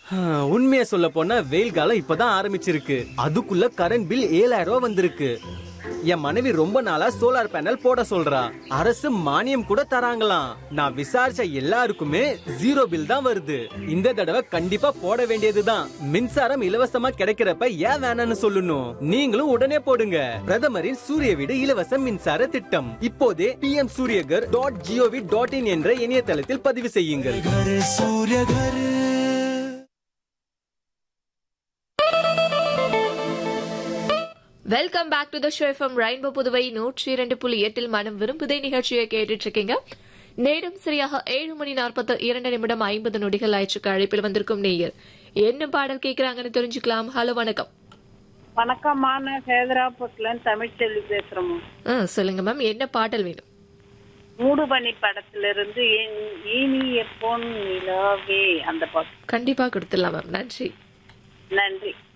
உண்மையை சொல்ல போனா வெயில் காலம் இப்பதான் ஆரம்பிச்சிருக்கு அதுக்குள்ள கரண்ட் பில் ஏழாயிரம் ரூபாய் வந்திருக்கு என் மனைவி ரொம்ப நாளா சோலார் பேனல் போட சொல்றா அரசு மானியம் கூட தராங்களாம் நான் விசாரிச்ச எல்லாருக்குமே ஜீரோ பில் தான் வருது இந்த தடவை கண்டிப்பா போட வேண்டியதுதான் மின்சாரம் இலவசமா கிடைக்கிறப்ப ஏன் வேணாம்னு சொல்லணும் நீங்களும் உடனே போடுங்க பிரதமரின் சூரிய வீடு இலவச மின்சார திட்டம் இப்போதே PM Surya Ghar dot GOV dot in என்ற இணையதளத்தில் பதிவு செய்யுங்கள் Ghar Surya Ghar welcome back to the show FM rainbow Puduvai நூற்றி இரண்டு புள்ளி எட்டில் மனம் விரும்புதை நிகழ்ச்சியை கேட்டுட்டு இருக்கீங்க நேரம் சரியாக ஏழு மணி நாற்பத்து இரண்டு நிமிடம் ஐம்பது நொடிகள் ஆயிடுச்சு அழைப்பில் வந்திருக்கும் நேயர் என்ன பாடல் கேட்கறாங்கன்னு தெரிஞ்சுக்கலாம் ஹலோ வணக்கம் வணக்கம்மா நான் சேதராப்பட்டுல தமிழ்ச்செல்வி பேசுறோம் ஆ, சொல்லுங்க மேம் என்ன பாடல் வேணும் மூடுபனி படத்துல இருந்து என் இனிய பொன் நிலாவே அந்த பாட்டு கண்டிப்பா கொடுத்துடலாம் மேம் நன்றி நன்றி